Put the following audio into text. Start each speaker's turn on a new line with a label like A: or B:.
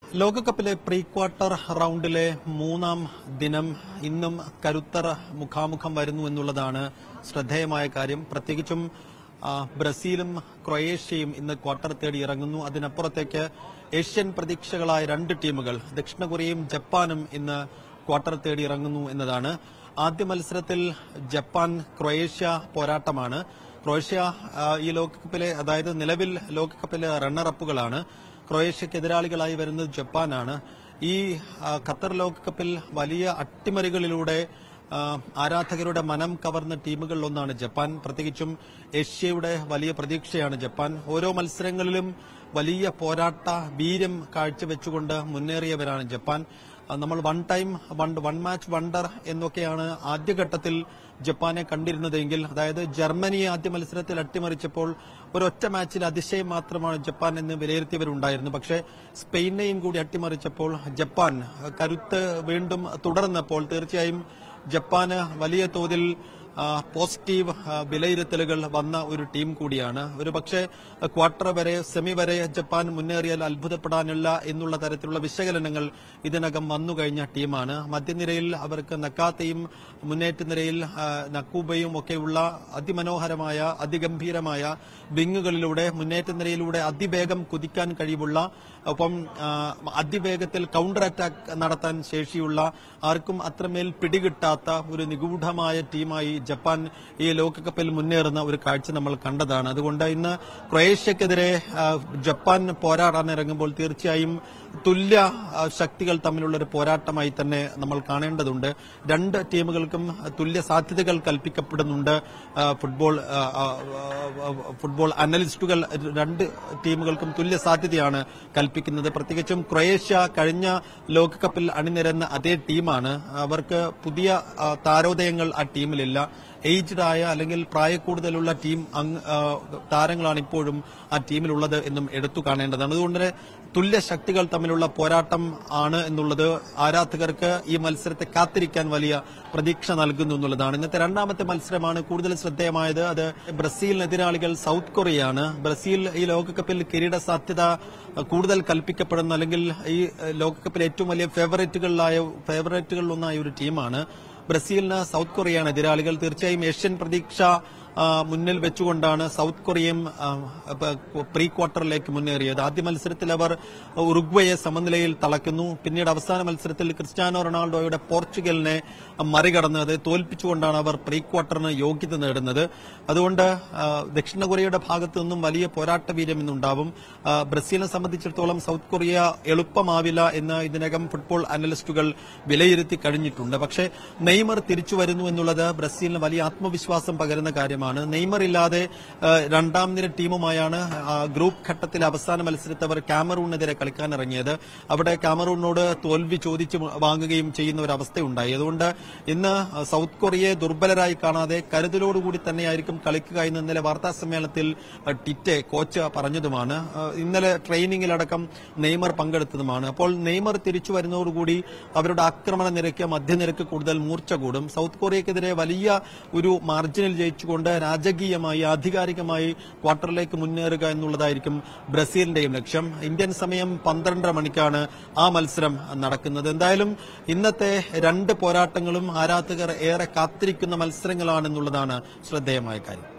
A: ലോകകപ്പിലെ pre quarter റൗണ്ടിലെ മൂന്നാം ദിനം ഇന്നും കരുത്തർ മുഖാമുഖം വരുന്നു എന്നുള്ളതാണ് ശ്രദ്ധേയമായ കാര്യം പ്രത്യേകിച്ചും ആ, ബ്രസീലും ക്രൊയേഷ്യയും ഇന്ന് ക്വാർട്ടർ തേടി ഇറങ്ങുന്നു അതിനപ്പുറത്തേക്ക് ഏഷ്യൻ പ്രതീക്ഷകളായ രണ്ട് ടീമുകൾ ദക്ഷിണ കൊറിയയും ജപ്പാനും ഇന്ന് ക്വാർട്ടർ തേടി ഇറങ്ങുന്നു എന്നതാണ് ആദ്യ മത്സരത്തിൽ ജപ്പാൻ ക്രൊയേഷ്യ പോരാട്ടമാണ് ക്രൊയേഷ്യ ആ, ഈ ലോകകപ്പിലെ അതായത് നിലവിൽ ലോകകപ്പിലെ റണ്ണറപ്പുകളാണ് ക്രൊയേഷ്യക്ക് എതിരാളികളായി വരുന്നത് ജപ്പാനാണ് ഈ ആ, ഖത്തർ ലോകകപ്പിൽ വലിയ അട്ടിമറികളിലൂടെ ആ, ആരാധകരുടെ മനം കവർന്ന ടീമുകളിലൊന്നാണ് ജപ്പാൻ പ്രത്യേകിച്ചും ഏഷ്യയുടെ വലിയ പ്രതീക്ഷയാണ് ജപ്പാൻ ഓരോ മത്സരങ്ങളിലും വലിയ പോരാട്ട വീര്യം കാഴ്ചവെച്ചുകൊണ്ട് മുന്നേറിയവരാണ് ജപ്പാൻ ആ, നമ്മൾ one time one one match wonder എന്നൊക്കെയാണ് ആദ്യഘട്ടത്തിൽ ജപ്പാനെ കണ്ടിരുന്നതെങ്കിൽ അതായത് ജർമ്മനിയെ ആദ്യ മത്സരത്തിൽ അട്ടിമറിച്ചപ്പോൾ ഒരൊറ്റ മാച്ചിൽ അതിശയം മാത്രമാണ് ജപ്പാൻ എന്ന് വിലയിരുത്തിയവരുണ്ടായിരുന്നു പക്ഷേ സ്പെയിനെയും കൂടി അട്ടിമറിച്ചപ്പോൾ ജപ്പാൻ കരുത്ത് വീണ്ടും തുടർന്നപ്പോൾ തീർച്ചയായും ജപ്പാന് വലിയ തോതിൽ ആ, പോസിറ്റീവ് ആ, വിലയിരുത്തലുകൾ വന്ന ഒരു ടീം കൂടിയാണ് ഒരു പക്ഷേ ക്വാർട്ടർ വരെ സെമി വരെ ജപ്പാൻ മുന്നേറിയാൽ അത്ഭുതപ്പെടാനുള്ള എന്നുള്ള തരത്തിലുള്ള വിശകലനങ്ങൾ ഇതിനകം വന്നു കഴിഞ്ഞ ടീമാണ് മധ്യനിരയിൽ അവർക്ക് നക്കാത്തയും മുന്നേറ്റ നിരയിൽ ആ, നക്കൂബയും ഒക്കെയുള്ള അതിമനോഹരമായ അതിഗംഭീരമായ വിങ്ങുകളിലൂടെ മുന്നേറ്റ നിരയിലൂടെ അതിവേഗം കുതിക്കാൻ കഴിവുള്ള ഒപ്പം ആ, അതിവേഗത്തിൽ കൗണ്ടർ അറ്റാക്ക് നടത്താൻ ശേഷിയുള്ള ആർക്കും അത്രമേൽ പിടികിട്ടാത്ത ഒരു നിഗൂഢമായ ടീമായി ജപ്പാൻ ഈ ലോകകപ്പിൽ മുന്നേറുന്ന ഒരു കാഴ്ച നമ്മൾ കണ്ടതാണ് അതുകൊണ്ട് ഇന്ന് ക്രൊയേഷ്യക്കെതിരെ ആ, ജപ്പാൻ പോരാടാൻ ഇറങ്ങുമ്പോൾ തീർച്ചയായും തുല്യ ആ, ശക്തികൾ തമ്മിലുള്ള ഒരു പോരാട്ടമായി തന്നെ നമ്മൾ കാണേണ്ടതുണ്ട് രണ്ട് ടീമുകൾക്കും തുല്യ സാധ്യതകൾ കൽപ്പിക്കപ്പെടുന്നുണ്ട് ആ, ഫുട്ബോൾ ആ, ആ, ആ, ഫുട്ബോൾ അനലിസ്റ്റുകൾ രണ്ട് ടീമുകൾക്കും തുല്യ സാധ്യതയാണ് കൽപ്പിക്കുന്നത് പ്രത്യേകിച്ചും ക്രൊയേഷ്യ കഴിഞ്ഞ ലോകകപ്പിൽ അണിനിരന്ന അതേ ടീമാണ് അവർക്ക് പുതിയ ആ, താരോദയങ്ങൾ ആ ടീമിലില്ല ഏജ്ഡ് ആയ അല്ലെങ്കിൽ പ്രായക്കൂടുതലുള്ള ടീം അങ് ആ, താരങ്ങളാണ് ഇപ്പോഴും ആ ടീമിലുള്ളത് എന്നും എടുത്തു കാണേണ്ടതാണ് അതുകൊണ്ട് തന്നെ തുല്യ ശക്തികൾ തമ്മിലുള്ള പോരാട്ടം ആണ് എന്നുള്ളത് ആരാധകർക്ക് ഈ മത്സരത്തെ കാത്തിരിക്കാൻ വലിയ പ്രതീക്ഷ നൽകുന്നു എന്നുള്ളതാണ് ഇന്നത്തെ രണ്ടാമത്തെ മത്സരമാണ് കൂടുതൽ ശ്രദ്ധേയമായത് അത് ബ്രസീലിന് എതിരാളികൾ സൗത്ത് കൊറിയയാണ് ബ്രസീൽ ഈ ലോകകപ്പിൽ കിരീട സാധ്യത കൂടുതൽ കൽപ്പിക്കപ്പെടുന്ന അല്ലെങ്കിൽ ഈ ലോകകപ്പിൽ ഏറ്റവും വലിയ ഫേവറേറ്റുകളിലായ ഫേവറേറ്റുകളിലൊന്നായ ഒരു ടീമാണ് ബ്രസീലിന് സൗത്ത് കൊറിയയാണ് എതിരാളികൾ തീർച്ചയായും ഏഷ്യൻ പ്രതീക്ഷ ആ, മുന്നിൽ വെച്ചുകൊണ്ടാണ് സൗത്ത് കൊറിയയും ആ, പ- പ്രീ ക്വാർട്ടറിലേക്ക് മുന്നേറിയത് ആദ്യ മത്സരത്തിൽ അവർ ഉറുഗ്വയെ സമനിലയിൽ തളയ്ക്കുന്നു പിന്നീട് അവസാന മത്സരത്തിൽ ക്രിസ്ത്യാനോ റൊണാൾഡോയുടെ പോർച്ചുഗലിനെ മറികടന്ന് അത് തോൽപ്പിച്ചുകൊണ്ടാണ് അവർ പ്രീ ക്വാർട്ടറിന് യോഗ്യത നേടുന്നത് അതുകൊണ്ട് ആ, ദക്ഷിണ കൊറിയയുടെ ഭാഗത്തു നിന്നും വലിയ പോരാട്ട വീര്യം ഇന്നുണ്ടാവും ആ, ബ്രസീലിനെ സംബന്ധിച്ചിടത്തോളം സൗത്ത് കൊറിയ എളുപ്പമാവില്ല എന്ന് ഇതിനകം ഫുട്ബോൾ അനലിസ്റ്റുകൾ വിലയിരുത്തി കഴിഞ്ഞിട്ടുണ്ട് പക്ഷേ നെയ്മർ തിരിച്ചു വരുന്നു എന്നുള്ളത് ബ്രസീലിന് വലിയ ആത്മവിശ്വാസം പകരുന്ന കാര്യമാണ് നെയ്മർ ഇല്ലാതെ ആ, രണ്ടാം നിര ടീമുമായാണ് ആ, ഗ്രൂപ്പ് ഘട്ടത്തിലെ അവസാന മത്സരത്തിൽ അവർ കാമറൂണിനെതിരെ കളിക്കാൻ ഇറങ്ങിയത് അവിടെ കാമറൂണിനോട് തോൽവി ചോദിച്ച് വാങ്ങുകയും ചെയ്യുന്ന ഒരു അവസ്ഥയുണ്ടായി അതുകൊണ്ട് ഇന്ന് സൗത്ത് കൊറിയയെ ദുർബലരായി കാണാതെ കരുതലോടുകൂടി തന്നെയായിരിക്കും കളിക്കുക എന്ന് ഇന്നലെ വാർത്താ സമ്മേളനത്തിൽ ആ, ടിറ്റെ കോച്ച് പറഞ്ഞതുമാണ് ആ, ഇന്നലെ ട്രെയിനിങ്ങിലടക്കം നെയ്മർ പങ്കെടുത്തതുമാണ് അപ്പോൾ നെയ്മർ തിരിച്ചു വരുന്നതോടുകൂടി അവരുടെ ആക്രമണ നിരക്ക് മധ്യനിരക്ക് കൂടുതൽ മൂർച്ച കൂടും സൗത്ത് കൊറിയക്കെതിരെ വലിയ ഒരു മാർജിനിൽ ജയിച്ചുകൊണ്ട് രാജകീയമായി ആധികാരികമായി ക്വാർട്ടറിലേക്ക് മുന്നേറുക എന്നുള്ളതായിരിക്കും ബ്രസീലിന്റെയും ലക്ഷ്യം ഇന്ത്യൻ സമയം പന്ത്രണ്ടര മണിക്കാണ് ആ മത്സരം നടക്കുന്നത് എന്തായാലും ഇന്നത്തെ രണ്ട് പോരാട്ടങ്ങളും ആരാധകർ ഏറെ കാത്തിരിക്കുന്ന മത്സരങ്ങളാണെന്നുള്ളതാണ് ശ്രദ്ധേയമായ കാര്യം